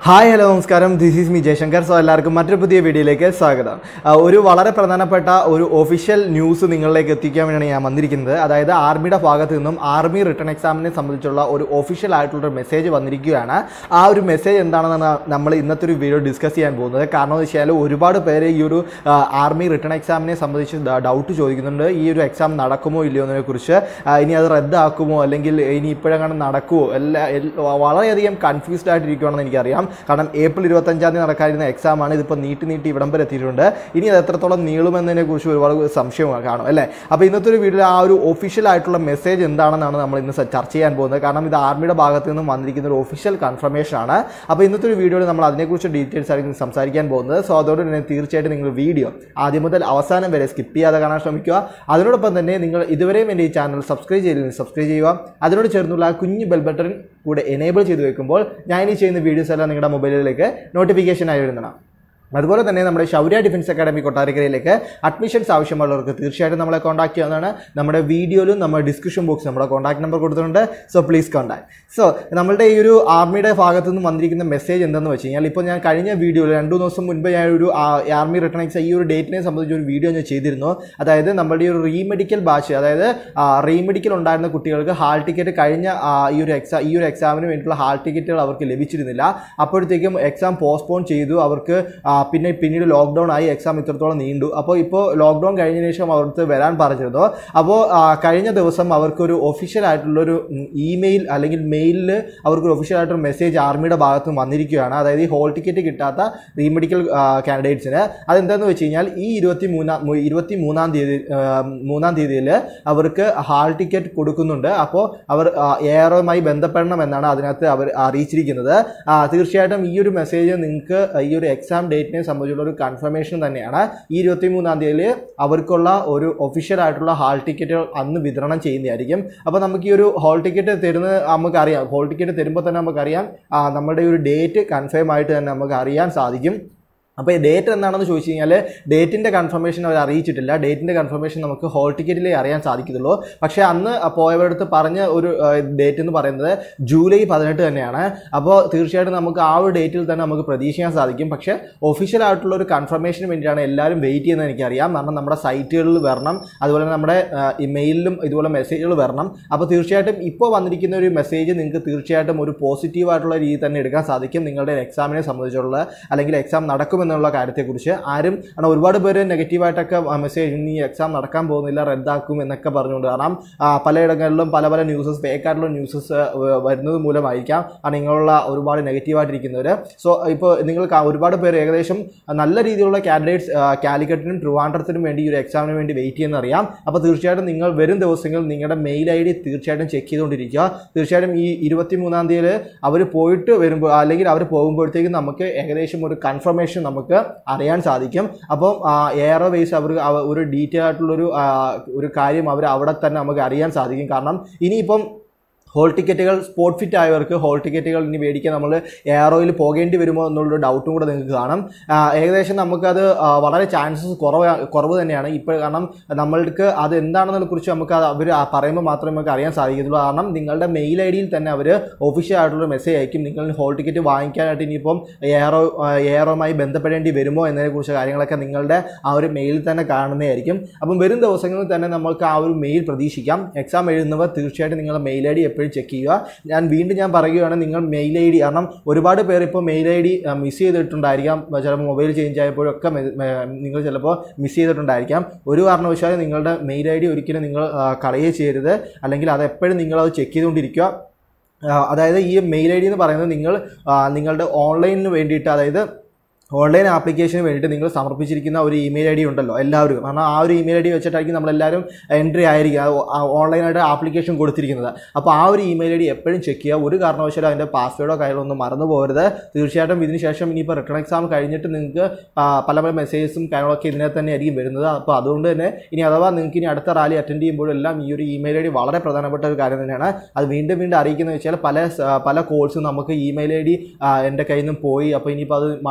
hi hello നമസ്കാരം this is me Jayashankar so എല്ലാവർക്കും മറ്റൊരു പുതിയ വീഡിയോയിലേക്ക് സ്വാഗതം ആ, ഒരു വളരെ പ്രധാനപ്പെട്ട ഒരു ഒഫീഷ്യൽ ന്യൂസ് നിങ്ങളിലേക്ക് എത്തിക്കാൻ വേണ്ടിയാണ് ഞാൻ വന്നിരിക്കുന്നത് അതായത് ആർമിയുടെ ഭാഗത്ത് നിന്നും ആർമി റിട്ടേൺ എക്സാമിനെ സംബന്ധിച്ചുള്ള ഒരു ഒഫീഷ്യൽ ആയിട്ടുള്ള ഒരു മെസ്സേജ് വന്നിരിക്കുകയാണ് ആ ഒരു മെസ്സേജ് എന്താണെന്നാണ് നമ്മൾ ഇന്നത്തെ ഒരു വീഡിയോ ഡിസ്കസ് ചെയ്യാൻ പോകുന്നത് കാരണം എന്ന് വെച്ചാൽ ഒരുപാട് പേര് ഈ ഒരു ആ, ആർമി റിട്ടേൺ എക്സാമിനെ സംബന്ധിച്ച് ഡൗട്ട് ചോദിക്കുന്നുണ്ട് ഈ ഒരു എക്സാം നടക്കുമോ ഇല്ലയോ എന്നതിനെ കുറിച്ച് ഇനി അത് റദ്ദാക്കുമോ അല്ലെങ്കിൽ ഇനി ഇപ്പോഴെങ്ങനെ നടക്കുമോ എല്ലാ എൽ- വളരെയധികം കൺഫ്യൂസ്ഡ് ആയിട്ടിരിക്കുകയാണെന്ന് എനിക്കറിയാം കാരണം ഏപ്രിൽ ഇരുപത്തഞ്ചാം തീയതി നടക്കാനിരുന്ന എക്സാം ആണ് ഇതിപ്പോൾ നീട്ടി നീട്ടി ഇവിടം വരെ എത്തിയിട്ടുണ്ട് ഇനി അത് എത്രത്തോളം നീളുമെന്നതിനെ കുറിച്ച് ഒരുപാട് സംശയം കാണും അല്ലേ അപ്പോൾ ഇന്നത്തെ ഒരു വീഡിയോയിൽ ആ ഒരു ഒഫീഷ്യൽ ആയിട്ടുള്ള മെസ്സേജ് എന്താണെന്നാണ് നമ്മൾ ഇന്ന് സ- ചർച്ച ചെയ്യാൻ പോകുന്നത് കാരണം ഇത് ആർമിയുടെ ഭാഗത്ത് നിന്നും വന്നിരിക്കുന്ന ഒരു ഒഫീഷ്യൽ കൺഫർമേഷൻ ആണ് അപ്പോൾ ഇന്നത്തെ ഒരു വീഡിയോയിൽ നമ്മൾ അതിനെക്കുറിച്ച് ഡീറ്റെയിൽസ് ആയിരിക്കും സംസാരിക്കാൻ പോകുന്നത് സോ അതോടെ തന്നെ തീർച്ചയായിട്ടും നിങ്ങൾ വീഡിയോ ആദ്യം മുതൽ അവസാനം വരെ സ്കിപ്പ് ചെയ്യാതെ കാണാൻ ശ്രമിക്കുക അതിനോടൊപ്പം തന്നെ നിങ്ങൾ ഇതുവരെയും എൻ്റെ ഈ ചാനൽ സബ്സ്ക്രൈബ് ചെയ്തില്ലെങ്കിൽ സബ്സ്ക്രൈബ് ചെയ്യുക അതിനോട് ചേർന്നുള്ള ആ കുഞ്ഞ് ബെൽ ബട്ടൺ കൂടെ എനേബിൾ ചെയ്ത് വെക്കുമ്പോൾ ഞാൻ ഇനി ചെയ്യുന്ന വീഡിയോസ് എല്ലാം നിങ്ങളുടെ മൊബൈലിലേക്ക് നോട്ടിഫിക്കേഷൻ ആയി വരുന്നതാണ് അതുപോലെ തന്നെ നമ്മുടെ ശൗര്യ ഡിഫൻസ് അക്കാഡമി കൊട്ടാരക്കരയിലേക്ക് അഡ്മിഷൻസ് ആവശ്യമുള്ളവർക്ക് തീർച്ചയായിട്ടും നമ്മളെ കോൺടാക്ട് ചെയ്യാവുന്നതാണ് നമ്മുടെ വീഡിയോയിലും നമ്മുടെ ഡിസ്ക്രിപ്ഷൻ ബോക്സ് നമ്മുടെ കോൺടാക്ട് നമ്പർ കൊടുത്തിട്ടുണ്ട് സോ പ്ലീസ് കോൺടാക്ട് സോ നമ്മളുടെ ഈ ഒരു ആർമിയുടെ ഭാഗത്തു നിന്ന് വന്നിരിക്കുന്ന മെസ്സേജ് എന്തെന്ന് വെച്ച് കഴിഞ്ഞാൽ ഇപ്പോൾ ഞാൻ കഴിഞ്ഞ വീഡിയോയിൽ രണ്ടു ദിവസം മുൻപ് ഞാൻ ഒരു ആർമി റിട്ടേൺ എക്സാം ഈ ഒരു ഡേറ്റിനെ സംബന്ധിച്ച് ഒരു വീഡിയോ ഞാൻ ചെയ്തിരുന്നു അതായത് നമ്മുടെ ഈ ഒരു റീമെഡിക്കൽ ബാച്ച് അതായത് റീമെഡിക്കൽ ഉണ്ടായിരുന്ന കുട്ടികൾക്ക് ഹാൾ ടിക്കറ്റ് കഴിഞ്ഞ ആ, ഈ ഒരു എക്സാം ഈ ഒരു എക്സാമിന് വേണ്ടിയിട്ടുള്ള ഹാൾ ടിക്കറ്റുകൾ അവർക്ക് ലഭിച്ചിരുന്നില്ല അപ്പോഴത്തേക്കും എക്സാം പോസ്റ്റ്പോൺ ചെയ്തു അവർക്ക് ആ, പിന്നെ പിന്നീട് ലോക്ക്ഡൗൺ ആയി എക്സാം ഇത്രത്തോളം നീണ്ടു അപ്പോൾ ഇപ്പോൾ ലോക്ക്ഡൗൺ കഴിഞ്ഞതിന് ശേഷം അവർക്ക് വരാൻ പറഞ്ഞിരുന്നു അപ്പോൾ ആ, കഴിഞ്ഞ ദിവസം അവർക്കൊരു ഒഫീഷ്യൽ ആയിട്ടുള്ളൊരു ഇമെയിൽ അല്ലെങ്കിൽ മെയിലിൽ അവർക്കൊരു ഒഫീഷ്യൽ ആയിട്ടൊരു മെസ്സേജ് ആർമിയുടെ ഭാഗത്ത് നിന്ന് വന്നിരിക്കുകയാണ് അതായത് ഈ ഹോൾ ടിക്കറ്റ് കിട്ടാത്ത റീമെഡിക്കൽ കാൻഡിഡേറ്റ്സിന് അതെന്താണെന്ന് വെച്ച് കഴിഞ്ഞാൽ ഈ ഇരുപത്തി മൂന്നാം ഇരുപത്തി മൂന്നാം തീയതി ആ, മൂന്നാം തീയതിയിൽ അവർക്ക് ഹാൾ ടിക്കറ്റ് കൊടുക്കുന്നുണ്ട് അപ്പോൾ അവർ എയറുമായി ബന്ധപ്പെടണം എന്നാണ് അതിനകത്ത് അവർ അറിയിച്ചിരിക്കുന്നത് ആ, തീർച്ചയായിട്ടും ഈ ഒരു മെസ്സേജ് നിങ്ങൾക്ക് ഈ ഒരു എക്സാം ഡേറ്റിനെ സംബന്ധിച്ചുള്ള ഒരു കൺഫർമേഷൻ തന്നെയാണ് ഈ ഇരുപത്തി മൂന്നാം തീയതിയിൽ അവർക്കുള്ള ഒരു ഒഫീഷ്യൽ ആയിട്ടുള്ള ഹാൾ ടിക്കറ്റുകൾ അന്ന് വിതരണം ചെയ്യുന്നതായിരിക്കും അപ്പോൾ നമുക്ക് ഈ ഒരു ഹോൾ ടിക്കറ്റ് തരുന്നത് നമുക്കറിയാം ഹോൾ ടിക്കറ്റ് തരുമ്പോൾ തന്നെ നമുക്കറിയാം ആ, നമ്മുടെ ഈ ഒരു ഡേറ്റ് കൺഫേം ആയിട്ട് തന്നെ നമുക്ക് അറിയാൻ സാധിക്കും അപ്പോൾ ഈ ഡേറ്റ് എന്താണെന്ന് ചോദിച്ചു കഴിഞ്ഞാൽ ഡേറ്റിൻ്റെ കൺഫർമേഷൻ അവർ അറിയിച്ചിട്ടില്ല ഡേറ്റിൻ്റെ കൺഫർമേഷൻ നമുക്ക് ഹോൾ ടിക്കറ്റിലേ അറിയാൻ സാധിക്കത്തുള്ളൂ പക്ഷേ അന്ന് പോയവരടുത്ത് പറഞ്ഞ ഒരു ഡേറ്റ് എന്ന് പറയുന്നത് ജൂലൈ പതിനെട്ട് തന്നെയാണ് അപ്പോൾ തീർച്ചയായിട്ടും നമുക്ക് ആ ഒരു ഡേറ്റിൽ തന്നെ നമുക്ക് പ്രതീക്ഷിക്കാൻ സാധിക്കും പക്ഷേ ഒഫീഷ്യൽ ആയിട്ടുള്ള ഒരു കൺഫർമേഷന് വേണ്ടിയാണ് എല്ലാവരും വെയിറ്റ് ചെയ്യുന്നത് എനിക്കറിയാം കാരണം നമ്മുടെ സൈറ്റുകളിൽ വരണം അതുപോലെ തന്നെ നമ്മുടെ ഇമെയിലിലും ഇതുപോലെ മെസ്സേജുകൾ വരണം അപ്പോൾ തീർച്ചയായിട്ടും ഇപ്പോൾ വന്നിരിക്കുന്ന ഒരു മെസ്സേജ് നിങ്ങൾക്ക് തീർച്ചയായിട്ടും ഒരു പോസിറ്റീവ് ആയിട്ടുള്ള രീതി തന്നെ എടുക്കാൻ സാധിക്കും നിങ്ങളുടെ എക്സാമിനെ സംബന്ധിച്ചുള്ള അല്ലെങ്കിൽ എക്സാം നടക്കുമെന്നുള്ള കാര്യത്തെക്കുറിച്ച് ആരും കാരണം ഒരുപാട് പേര് നെഗറ്റീവായിട്ടൊക്കെ മെസ്സേജ് ഇനി എക്സാം നടക്കാൻ പോകുന്നില്ല റദ്ദാക്കും എന്നൊക്കെ പറഞ്ഞുകൊണ്ട് കാരണം ആ, പലയിടങ്ങളിലും പല പല ന്യൂസസ് ഫേക്ക് ആയിട്ടുള്ള ന്യൂസസ് വരുന്നത് മൂലമായിരിക്കാം കാരണം ഇങ്ങനെയുള്ള ഒരുപാട് നെഗറ്റീവായിട്ടിരിക്കുന്നവർ സോ ഇപ്പോൾ നിങ്ങൾ കാ- ഒരുപാട് പേര് ഏകദേശം നല്ല രീതിയിലുള്ള കാൻഡിഡേറ്റ്സ് കാലിക്കറ്റിനും ട്രിവാൻഡ്രത്തിനും വേണ്ടി ഈ ഒരു എക്സാമിന് വേണ്ടി വെയിറ്റ് ചെയ്യുന്ന അറിയാം അപ്പോൾ തീർച്ചയായിട്ടും നിങ്ങൾ വരും ദിവസങ്ങളിൽ നിങ്ങളുടെ മെയിൽ ഐ ഡി തീർച്ചയായിട്ടും ചെക്ക് ചെയ്തുകൊണ്ടിരിക്കുക തീർച്ചയായിട്ടും ഈ ഇരുപത്തി മൂന്നാം തീയതി അവർ പോയിട്ട് വരുമ്പോൾ അല്ലെങ്കിൽ അവർ പോകുമ്പോഴത്തേക്കും നമുക്ക് ഏകദേശം ഒരു കൺഫർമേഷൻ നമുക്ക് അറിയാൻ സാധിക്കും അപ്പം എയറോ വേസ് അവർ അവ- ഒരു ഡീറ്റെയിൽ ആയിട്ടുള്ളൊരു ആ, ഒരു കാര്യം അവർ അവിടെ തന്നെ നമുക്ക് അറിയാൻ സാധിക്കും കാരണം ഇനിയിപ്പം ഹോൾ ടിക്കറ്റുകൾ സ്പോട്ട് ഫിറ്റ് ആയവർക്ക് ഹോൾ ടിക്കറ്റുകൾ ഇനി മേടിക്കാൻ നമ്മൾ എയറോയിൽ പോകേണ്ടി വരുമോ എന്നുള്ളൊരു ഡൗട്ടും കൂടെ നിങ്ങൾക്ക് കാണും ആ, ഏകദേശം നമുക്കത് ആ, വളരെ ചാൻസസ് കുറവ് കുറവ് തന്നെയാണ് ഇപ്പോൾ കാരണം നമ്മൾക്ക് അത് എന്താണെന്നതിനെ കുറിച്ച് നമുക്ക് അവർ പറയുമ്പോൾ മാത്രമേ നമുക്ക് അറിയാൻ സാധിക്കത്തുള്ളൂ കാരണം നിങ്ങളുടെ മെയിൽ ഐ ഡിയിൽ തന്നെ അവർ ഒഫീഷ്യൽ ആയിട്ടുള്ള മെസ്സേജ് അയക്കും നിങ്ങൾ ഹോൾ ടിക്കറ്റ് വാങ്ങിക്കാനായിട്ട് ഇനിയിപ്പം എയറോ എയറോമായി ബന്ധപ്പെടേണ്ടി വരുമോ എന്നതിനെക്കുറിച്ച് കാര്യങ്ങളൊക്കെ നിങ്ങളുടെ ആ ഒരു മെയിലിൽ തന്നെ കാണുന്നതായിരിക്കും അപ്പം വരും ദിവസങ്ങളിൽ തന്നെ നമ്മൾക്ക് ആ ഒരു മെയിൽ പ്രതീക്ഷിക്കാം എക്സാം എഴുതുന്നവർ തീർച്ചയായിട്ടും നിങ്ങളുടെ മെയിൽ ഐ ഡി എപ്പോഴും ചെക്ക് ചെയ്യുക ഞാൻ വീണ്ടും ഞാൻ പറയുകയാണ് നിങ്ങൾ മെയിൽ ഐ ഡി കാരണം ഒരുപാട് പേർ ഇപ്പോൾ മെയിൽ ഐ ഡി മിസ് ചെയ്തിട്ടുണ്ടായിരിക്കാം ചിലപ്പോൾ മൊബൈൽ ചേഞ്ച് ആയപ്പോഴൊക്കെ മെ- മെ- നിങ്ങൾ ചിലപ്പോൾ മിസ് ചെയ്തിട്ടുണ്ടായിരിക്കാം ഒരു കാരണവശാലും നിങ്ങളുടെ മെയിൽ ഐ ഡി ഒരിക്കലും നിങ്ങൾ ആ, കളയുകയോ ചെയ്യരുത് അല്ലെങ്കിൽ അത് എപ്പോഴും നിങ്ങളത് ചെക്ക് ചെയ്തുകൊണ്ടിരിക്കുക ആ, അതായത് ഈ മെയിൽ ഐ ഡി എന്ന് പറയുന്നത് നിങ്ങൾ ആ, നിങ്ങളുടെ ഓൺലൈനിന് വേണ്ടിയിട്ട് അതായത് ഓൺലൈൻ ആപ്ലിക്കേഷന് വേണ്ടിയിട്ട് നിങ്ങൾ സമർപ്പിച്ചിരിക്കുന്ന ഒരു ഇമെയിൽ ഐ ഡി ഉണ്ടല്ലോ എല്ലാവരും കാരണം ആ ഒരു ഇമെയിൽ ഐ ഡി വെച്ചിട്ടായിരിക്കും നമ്മളെല്ലാവരും എൻട്രി ആയിരിക്കും ആ ഓൺലൈനായിട്ട് ആപ്ലിക്കേഷൻ കൊടുത്തിരിക്കുന്നത് അപ്പോൾ ആ ഒരു ഇമെയിൽ ഐ ഡി എപ്പോഴും ചെക്ക് ചെയ്യുക ഒരു കാരണവശാലും അതിൻ്റെ പാസ്വേഡോ കാര്യങ്ങളൊന്നും മറന്നു പോകരുത് തീർച്ചയായിട്ടും ഇതിന് ശേഷം ഇനിയിപ്പോൾ റിട്ടേൺ എക്സാം കഴിഞ്ഞിട്ട് നിങ്ങൾക്ക് ആ, പല പല മെസ്സേജസും കാര്യങ്ങളൊക്കെ ഇതിനകത്ത് തന്നെ ആയിരിക്കും വരുന്നത് അപ്പോൾ അതുകൊണ്ട് തന്നെ ഇനി അഥവാ നിങ്ങൾക്ക് ഇനി അടുത്ത റാലി അറ്റൻഡ് ചെയ്യുമ്പോഴെല്ലാം ഈ ഒരു ഇമെയിൽ ഐ ഡി വളരെ പ്രധാനപ്പെട്ട ഒരു കാര്യം തന്നെയാണ് അത് വീണ്ടും വീണ്ടും അറിയിക്കുന്നത് വെച്ചാൽ പല സ- പല കോഴ്സും നമുക്ക് ഇമെയിൽ ഐ ഡി എൻ്റെ കയ്യിൽ നിന്നും പോയി അപ്പോൾ ഇനിയിപ്പോൾ അത് മാറ്റാനായിട്ട് ഇനി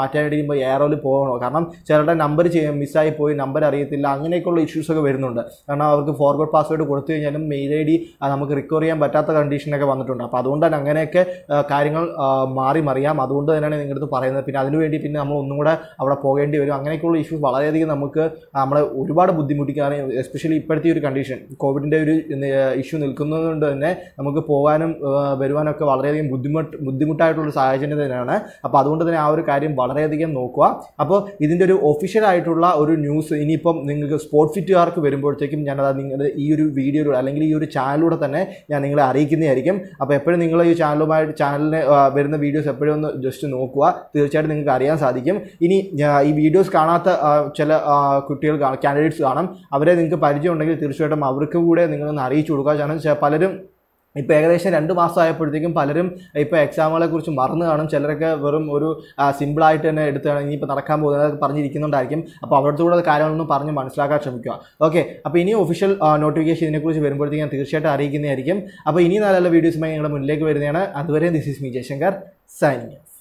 കഴിയുമ്പോൾ എയറോയിൽ പോകണോ കാരണം ചിലരുടെ നമ്പർ മിസ്സായി പോയി നമ്പർ അറിയത്തില്ല അങ്ങനെയൊക്കെയുള്ള ഇഷ്യൂസ് ഒക്കെ വരുന്നുണ്ട് കാരണം അവർക്ക് ഫോർവേഡ് പാസ്വേഡ് കൊടുത്തു കഴിഞ്ഞാലും മെയിൽ ഐ ഡി നമുക്ക് റിക്കവർ ചെയ്യാൻ പറ്റാത്ത കണ്ടീഷനൊക്കെ വന്നിട്ടുണ്ട് അപ്പോൾ അതുകൊണ്ട് തന്നെ അങ്ങനെയൊക്കെ ആ, കാര്യങ്ങൾ ആ, മാറി മറിയാം അതുകൊണ്ട് തന്നെയാണ് നിങ്ങളുടെ അടുത്ത് പറയുന്നത് പിന്നെ അതിനുവേണ്ടി പിന്നെ നമ്മൾ ഒന്നും കൂടെ അവിടെ പോകേണ്ടി വരും അങ്ങനെയൊക്കെയുള്ള ഇഷ്യൂസ് വളരെയധികം നമുക്ക് നമ്മളെ ഒരുപാട് ബുദ്ധിമുട്ടിക്കാറ് എസ്പെഷ്യലി ഇപ്പോഴത്തെ ഒരു കണ്ടീഷൻ കോവിഡിൻ്റെ ഒരു ഇഷ്യൂ നിൽക്കുന്നതുകൊണ്ട് തന്നെ നമുക്ക് പോകാനും ആ, വരുവാനൊക്കെ വളരെയധികം ബുദ്ധിമുട്ട് ബുദ്ധിമുട്ടായിട്ടുള്ള സാഹചര്യം തന്നെയാണ് അപ്പോൾ അതുകൊണ്ട് തന്നെ ആ ഒരു കാര്യം വളരെയധികം നോക്കുക അപ്പോൾ ഇതിൻ്റെ ഒരു ഒഫീഷ്യൽ ആയിട്ടുള്ള ഒരു ന്യൂസ് ഇനിയിപ്പം നിങ്ങൾക്ക് സ്പോർട്ട് ഫിറ്റുകാർക്ക് വരുമ്പോഴത്തേക്കും ഞാനത് നിങ്ങളുടെ ഈ ഒരു വീഡിയോയിലൂടെ അല്ലെങ്കിൽ ഈ ഒരു ചാനലിലൂടെ തന്നെ ഞാൻ നിങ്ങളെ അറിയിക്കുന്നതായിരിക്കും അപ്പോൾ എപ്പോഴും നിങ്ങൾ ഈ ചാനലുമായിട്ട് ചാനലിന് ആ, വരുന്ന വീഡിയോസ് എപ്പോഴും ഒന്ന് ജസ്റ്റ് നോക്കുക തീർച്ചയായിട്ടും നിങ്ങൾക്ക് അറിയാൻ സാധിക്കും ഇനി ഞാ- ഈ വീഡിയോസ് കാണാത്ത ആ, ചില ആ, കുട്ടികൾ കാണും കാൻഡിഡേറ്റ്സ് കാണും അവരെ നിങ്ങൾക്ക് പരിചയം ഉണ്ടെങ്കിൽ തീർച്ചയായിട്ടും അവർക്ക് കൂടെ നിങ്ങളൊന്ന് അറിയിച്ചു കൊടുക്കുക കാരണം ചെ- പലരും ഇപ്പോൾ ഏകദേശം രണ്ട് മാസം ആയപ്പോഴത്തേക്കും പലരും ഇപ്പോൾ എക്സാമുകളെ കുറിച്ച് മറന്നു കാണും ചിലരൊക്കെ വെറും ഒരു സിമ്പിളായിട്ട് തന്നെ എടുത്താണ് ഇനിയിപ്പോൾ നടക്കാൻ പോകുന്നത് പറഞ്ഞിരിക്കുന്നുണ്ടായിരിക്കും അപ്പോൾ അവരുടെ കൂടെ കാര്യങ്ങളൊന്നും പറഞ്ഞ് മനസ്സിലാക്കാൻ ശ്രമിക്കുക ഓക്കെ അപ്പോൾ ഇനി ഒഫീഷ്യൽ നോട്ടിഫിക്കേഷൻ ഇതിനെക്കുറിച്ച് വരുമ്പോഴത്തേക്കും ഞാൻ തീർച്ചയായിട്ടും അറിയിക്കുന്നതായിരിക്കും അപ്പോൾ ഇനി നല്ല നല്ല വീഡിയോസുമായി ഞങ്ങളുടെ മുന്നിലേക്ക് വരുന്നതാണ് അതുവരെ this is me Jayashankar signing